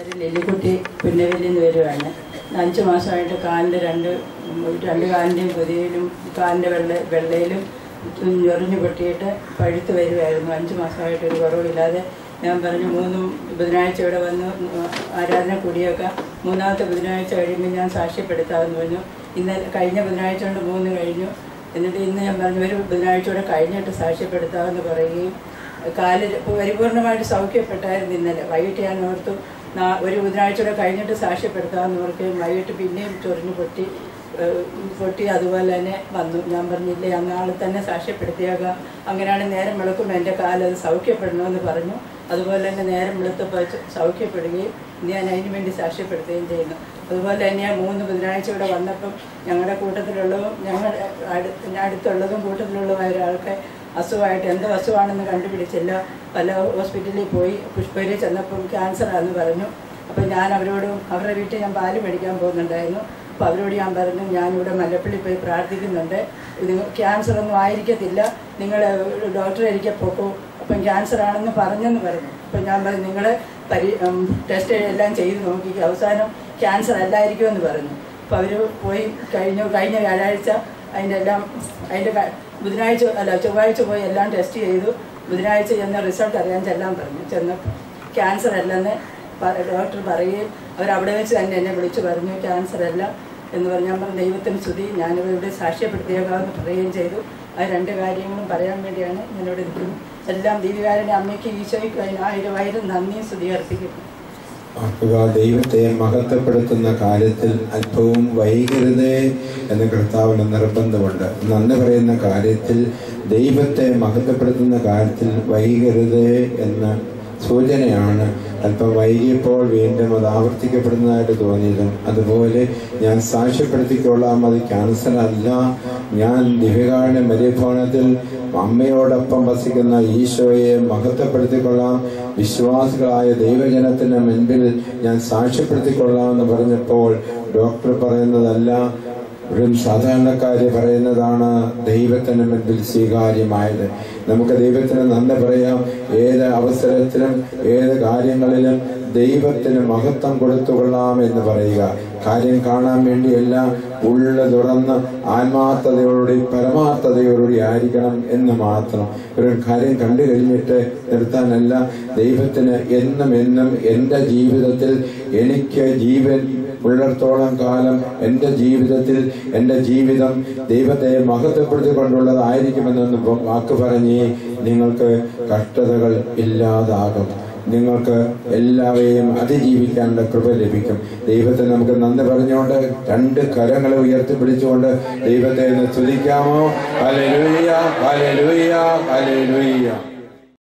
പേര് ലില്ലിക്കുട്ടി പുന്നവലിൽ നിന്ന് വരുവാണ് അഞ്ച് മാസമായിട്ട് കാലിൻ്റെ രണ്ട് ഉം, രണ്ട് കാലിൻ്റെയും കുതിയിലും കാലിൻ്റെ വെള്ള വെള്ളയിലും ഞൊറിഞ്ഞു പൊട്ടിയിട്ട് പഴുത്ത് വരുമായിരുന്നു അഞ്ച് മാസമായിട്ട് ഒരു കുറവില്ലാതെ ഞാൻ പറഞ്ഞു മൂന്ന് ബുധനാഴ്ച ഇവിടെ വന്ന് ആരാധന കൂടിയൊക്കെ മൂന്നാമത്തെ ബുധനാഴ്ച കഴിയുമ്പോൾ ഞാൻ സാക്ഷ്യപ്പെടുത്താമെന്ന് പറഞ്ഞു ഇന്നലെ കഴിഞ്ഞ ബുധനാഴ്ച കൊണ്ട് മൂന്ന് കഴിഞ്ഞു എന്നിട്ട് ഇന്ന് ഞാൻ പറഞ്ഞു ഒരു ബുധനാഴ്ച കൂടെ കഴിഞ്ഞിട്ട് സാക്ഷ്യപ്പെടുത്താമെന്ന് പറയുകയും കാലിൽ പരിപൂർണമായിട്ട് സൗഖ്യപ്പെട്ടായിരുന്നു ഇന്നലെ വൈകിട്ട് ഞാൻ ഓർത്തു നാ- ഒരു ബുധനാഴ്ച കൂടെ കഴിഞ്ഞിട്ട് സാക്ഷ്യപ്പെടുത്താമെന്ന് ഓർക്കുകയും വൈകിട്ട് പിന്നെയും ചൊറിഞ്ഞു പൊട്ടി ഏഹ് പൊട്ടി അതുപോലെ തന്നെ വന്നു ഞാൻ പറഞ്ഞില്ലേ അന്നാൾ തന്നെ സാക്ഷ്യപ്പെടുത്തിയേക്കാം അങ്ങനെയാണ് നേരം വെളുക്കുമ്പോൾ എൻ്റെ കാലത് സൗഖ്യപ്പെടണമെന്ന് പറഞ്ഞു അതുപോലെ തന്നെ നേരം വെളുത്തപ്പോൾ ച- സൗഖ്യപ്പെടുകയും ഇന്ന് ഞാൻ അതിന് വേണ്ടി സാക്ഷ്യപ്പെടുത്തുകയും ചെയ്യുന്നു അതുപോലെ തന്നെ ഞാൻ മൂന്ന് ബുധനാഴ്ച ഇവിടെ വന്നപ്പം ഞങ്ങളുടെ കൂട്ടത്തിലുള്ളതും ഞങ്ങളുടെ അടുത്ത് അടുത്തുള്ളതും കൂട്ടത്തിലുള്ളതുമായ ഒരാൾക്ക് അസുഖമായിട്ട് എന്ത് അസുഖമാണെന്ന് കണ്ടുപിടിച്ചില്ല പല ഹോസ്പിറ്റലിൽ പോയി പുഷ്പയിൽ ചെന്നപ്പം ക്യാൻസറാന്ന് പറഞ്ഞു അപ്പോൾ ഞാൻ അവരോട് അവരുടെ വീട്ടിൽ ഞാൻ പാല് മേടിക്കാൻ പോകുന്നുണ്ടായിരുന്നു അപ്പോൾ അവരോട് ഞാൻ പറഞ്ഞു ഞാനിവിടെ മല്ലപ്പള്ളി പോയി പ്രാർത്ഥിക്കുന്നുണ്ട് നിങ്ങൾ ക്യാൻസർ ഒന്നും ആയിരിക്കത്തില്ല നിങ്ങൾ ഡോക്ടറെ എനിക്ക് പോക്കൂ അപ്പം ക്യാൻസർ ആണെന്ന് പറഞ്ഞെന്ന് പറഞ്ഞു അപ്പം ഞാൻ പറഞ്ഞു നിങ്ങൾ പരി ടെസ്റ്റ് എല്ലാം ചെയ്ത് നോക്കി അവസാനം ക്യാൻസർ അല്ലായിരിക്കുമെന്ന് പറഞ്ഞു അപ്പോൾ അവർ പോയി കഴിഞ്ഞു കഴിഞ്ഞ വ്യാഴാഴ്ച അതിൻ്റെ എല്ലാം അതിൻ്റെ ക- ബുധനാഴ്ച അല്ല ചൊവ്വാഴ്ച പോയി എല്ലാം ടെസ്റ്റ് ചെയ്തു ബുധനാഴ്ച ചെന്ന് റിസൾട്ട് അറിയാൻ ചെല്ലാൻ പറഞ്ഞു ചെന്നപ്പോൾ ക്യാൻസർ അല്ലെന്ന് പ- ഡോക്ടർ പറയുകയും അവർ അവിടെ വെച്ച് തന്നെ എന്നെ വിളിച്ചു പറഞ്ഞു ക്യാൻസർ അല്ല എന്ന് പറഞ്ഞാൽ ഞാൻ പറഞ്ഞു ദൈവത്തിന് സ്തുതി ഞാനിവിടെ സാക്ഷ്യപ്പെടുത്തിയേക്കാമെന്ന് പറയുകയും ചെയ്തു ആ രണ്ട് കാര്യങ്ങളും പറയാൻ വേണ്ടിയാണ് ഞാനിവിടെ നിൽക്കുന്നത് എല്ലാം ദീപികാരൻ്റെ അമ്മയ്ക്ക് ഈശോയ്ക്ക് അതിന് ആയിരം ആയിരം നന്ദിയും സ്തുതി അർപ്പിക്കുന്നു ഓർക്കുക ദൈവത്തെ മഹത്വപ്പെടുത്തുന്ന കാര്യത്തിൽ അല്പവും വൈകരുതേ എന്ന് കർത്താവിന് നിർബന്ധമുണ്ട് നന്ദി പറയുന്ന കാര്യത്തിൽ ദൈവത്തെ മഹത്വപ്പെടുത്തുന്ന കാര്യത്തിൽ വൈകരുതേ എന്ന സൂചനയാണ് അല്പം വൈകിയപ്പോൾ വീണ്ടും അത് ആവർത്തിക്കപ്പെടുന്നതായിട്ട് തോന്നിയതും അതുപോലെ ഞാൻ സാക്ഷ്യപ്പെടുത്തിക്കൊള്ളാം അത് ക്യാൻസർ അല്ല ഞാൻ ദിവ്യകാരുടെ മര്യഭവനത്തിൽ അമ്മയോടൊപ്പം വസിക്കുന്ന ഈശോയെ മഹത്വപ്പെടുത്തിക്കൊള്ളാം വിശ്വാസികളായ ദൈവജനത്തിന് മുൻപിൽ ഞാൻ സാക്ഷ്യപ്പെടുത്തിക്കൊള്ളാം എന്ന് പറഞ്ഞപ്പോൾ ഡോക്ടർ പറയുന്നതല്ല ഒരു സാധാരണക്കാര് പറയുന്നതാണ് ദൈവത്തിന് മുൻപിൽ സ്വീകാര്യമായത് നമുക്ക് ദൈവത്തിന് നന്ദി പറയാം ഏത് അവസരത്തിലും ഏത് കാര്യങ്ങളിലും ദൈവത്തിന് മഹത്വം കൊടുത്തുകൊള്ളാം എന്ന് പറയുക കാര്യം കാണാൻ വേണ്ടിയല്ല ഉള്ള തുറന്ന് ആത്മാർത്ഥതയോടുകൂടി പരമാർത്ഥതയോടുകൂടി ആയിരിക്കണം എന്ന് മാത്രം ഒരു കാര്യം കണ്ടു കഴിഞ്ഞിട്ട് നിർത്താനല്ല ദൈവത്തിന് എന്നും എന്നും എൻ്റെ ജീവിതത്തിൽ എനിക്ക് ജീവൻ ഉള്ളിടത്തോളം കാലം എൻ്റെ ജീവിതത്തിൽ എൻ്റെ ജീവിതം ദൈവത്തെ മഹത്വപ്പെടുത്തിക്കൊണ്ടുള്ളതായിരിക്കുമെന്നൊന്ന് വാക്ക് പറഞ്ഞ് നിങ്ങൾക്ക് കഷ്ടതകൾ ഇല്ലാതാകും നിങ്ങൾക്ക് എല്ലാവരെയും അതിജീവിക്കാനുള്ള കൃപ ലഭിക്കും ദൈവത്തെ നമുക്ക് നന്ദി പറഞ്ഞുകൊണ്ട് രണ്ട് കരങ്ങളെ ഉയർത്തിപ്പിടിച്ചുകൊണ്ട് ദൈവത്തെ ഒന്ന് സ്തുതിക്കാമോ ഹല്ലേലൂയ ഹല്ലേലൂയ ഹല്ലേലൂയ